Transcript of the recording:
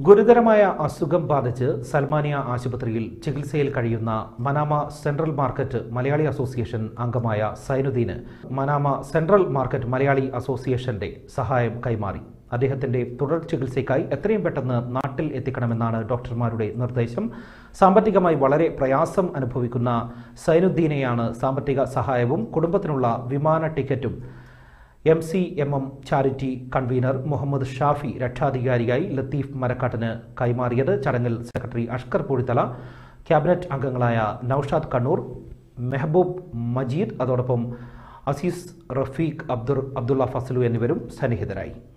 ഗുരുതരമായ അസുഖം ബാധിച്ച് സൽമാനിയ ആശുപത്രിയിൽ ചികിത്സയിൽ കഴിയുന്ന Manama central market Malayali association അംഗമായ സൈനുദ്ദീന് മനാമ സെൻട്രൽ മാർക്കറ്റ് മലയാളി അസോസിയേഷന്റെ സഹായം കൈമാറി അദ്ദേഹത്തിന്റെ തുടർ ചികിത്സയ്ക്കായി എത്രയും പെട്ടെന്ന് നാട്ടിൽ എത്തിക്കണമെന്നാണ് ഡോക്ടർമാരുടെ നിർദ്ദേശം സാമ്പത്തികമായി വളരെ പ്രയാസം അനുഭവിക്കുന്ന സൈനുദ്ദീനെയാണ് സാമ്പത്തിക സഹായവും കുടുംബത്തിനുള്ള വിമാന ടിക്കറ്റും M C M M charity convener Muhammad Shafi രക്ഷാധികാരിയായി ലത്തീഫ് മരക്കാട്ടിന് കൈമാറിയത് ചടങ്ങിൽ സെക്രട്ടറി അഷ്കർ പൂഴിത്തല ക്യാബിനറ്റ് അംഗങ്ങളായ നൌഷാദ് കണ്ണൂർ മെഹബൂബ് മജീദ് അതോടൊപ്പം അസീസ് റഫീഖ് അബ്ദുർ അബ്ദുള്ള ഫസലു എന്നിവരും സന്നിഹിതരായി